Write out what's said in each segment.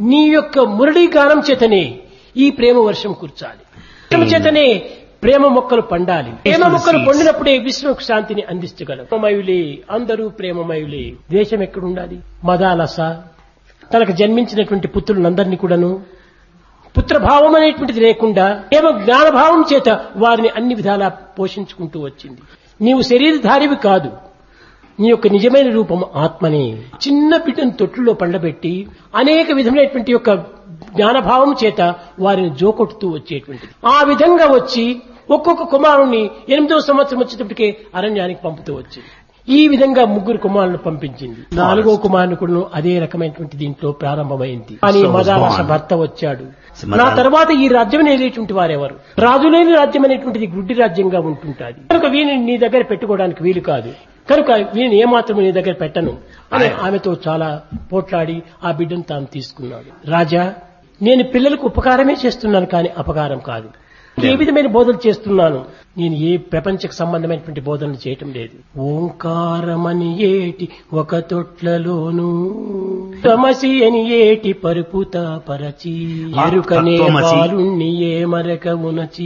నీ యొక్క మురళీ గానం చేతనే ఈ ప్రేమ వర్షం కుర్చాలి ప్రేమ చేతనే ప్రేమ మొక్కలు పండాలి ప్రేమ మొక్కలు పండినప్పుడే విశ్వకు శాంతిని అందించగలవు ప్రేమమయులే అందరూ ప్రేమమయులే ద్వేషం ఎక్కడుండాలి మదాలస తనకు జన్మించినటువంటి పుత్రులందరినీ కూడాను పుత్రభావం అనేటువంటిది లేకుండా ప్రేమ జ్ఞానభావం చేత వారిని అన్ని విధాలా పోషించుకుంటూ వచ్చింది నీవు శరీరధారివి కాదు నీ యొక్క నిజమైన రూపం ఆత్మనే చిన్న బిడ్డను తొట్టులో పండబెట్టి అనేక విధమైనటువంటి యొక్క జ్ఞానభావం చేత వారిని జోకొట్టుతూ వచ్చేటువంటిది ఆ విధంగా వచ్చి ఒక్కొక్క కుమారుణ్ణి ఎనిమిదవ సంవత్సరం వచ్చేటప్పటికే అరణ్యానికి పంపుతూ వచ్చింది ఈ విధంగా ముగ్గురు కుమారులను పంపించింది నాలుగో కుమారుని కూడా అదే రకమైనటువంటి దీంట్లో ప్రారంభమైంది కానీ So was మదాలస born. భర్త వచ్చాడు So Madala- నా తర్వాత ఈ రాజ్యం నేలేటువంటి వారెవరు రాజులేని రాజ్యం అనేటువంటిది గుడ్డి రాజ్యంగా ఉంటుంటాది కనుక వీని నీ దగ్గర పెట్టుకోవడానికి వీలు కాదు కనుక వీని ఏమాత్రం నీ దగ్గర పెట్టను అని ఆయన- ఆమెతో చాలా పోట్లాడి ఆ బిడ్డను తాను తీసుకున్నాడు రాజా నేను పిల్లలకు ఉపకారమే చేస్తున్నాను కానీ అపకారం కాదు ఏ విధమైన బోధనలు చేస్తున్నాను నేను ఏ ప్రపంచకు సంబంధమైనటువంటి బోధనలు చేయటం లేదు ఓంకారమని ఏటి ఒక తొట్లలోను తమసి అని ఏటి పరుపుత పరచి ఎరుకనే తత్వమసి. వారుణ్ణి ఏ మరక ఉనచి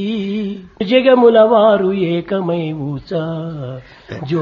జగముల వారు ఏకమై ఊచా జో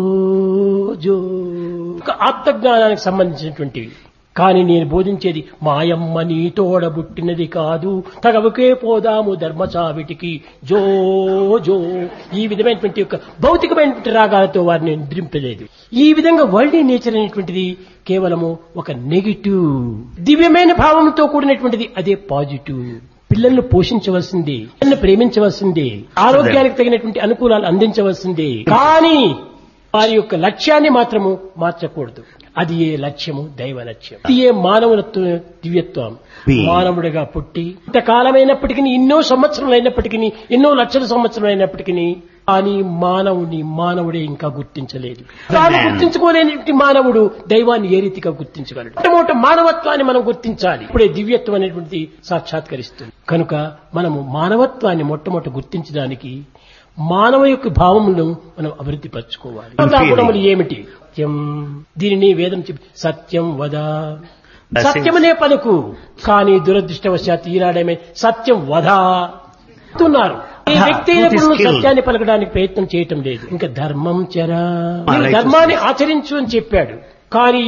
జో ఒక ఆత్మజ్ఞానానికి సంబంధించినటువంటివి కానీ నేను బోధించేది మాయమ్మ నీ తోడబుట్టినది కాదు తగవుకే పోదాము ధర్మచావిటికి జో జో ఈ విధమైనటువంటి యొక్క భౌతికమైనటువంటి రాగాలతో వారిని నిద్రింపలేదు ఈ విధంగా వరల్డ్ నేచర్ అనేటువంటిది కేవలము ఒక నెగిటివ్ దివ్యమైన భావంతో కూడినటువంటిది అదే పాజిటివ్ పిల్లలను పోషించవలసిందే పిల్లలను ప్రేమించవలసిందే ఆరోగ్యానికి తగినటువంటి అనుకూలాలు అందించవలసిందే కానీ వారి యొక్క లక్ష్యాన్ని మాత్రము మార్చకూడదు అది ఏ లక్ష్యము దైవ లక్ష్యం ఇది ఏ మానవులత్వ దివ్యత్వం Being. మానవుడిగా పుట్టి ఇంతకాలమైనప్పటికీ ఎన్నో సంవత్సరాలు అయినప్పటికీ ఎన్నో లక్షల సంవత్సరాలు అయినప్పటికీ కానీ మానవుని మానవుడే ఇంకా గుర్తించలేదు తాను గుర్తించుకోలేని మానవుడు దైవాన్ని ఏ రీతిగా గుర్తించగలడు మొట్టమొదటి మానవత్వాన్ని మనం గుర్తించాలి ఇప్పుడే దివ్యత్వం అనేటువంటిది సాక్షాత్కరిస్తుంది కనుక మనము మానవత్వాన్ని మొట్టమొదటి గుర్తించడానికి మానవ యొక్క భావములను మనం అభివృద్ధి పరచుకోవాలి ఆ గుణములు ఏమిటి సత్యం దీనిని వేదం చెప్పి సత్యం వద సత్యమనే పలుకు కానీ దురదృష్టవశాత్తు ఈనాడేమే సత్యం వధ చెప్తున్నారు ఈ వ్యక్తి అయినప్పుడు నువ్వు Truth is సత్యాన్ని పలకడానికి ప్రయత్నం చేయటం లేదు ఇంకా ధర్మం చరా Righteousness. ధర్మాన్ని ఆచరించు అని చెప్పాడు కానీ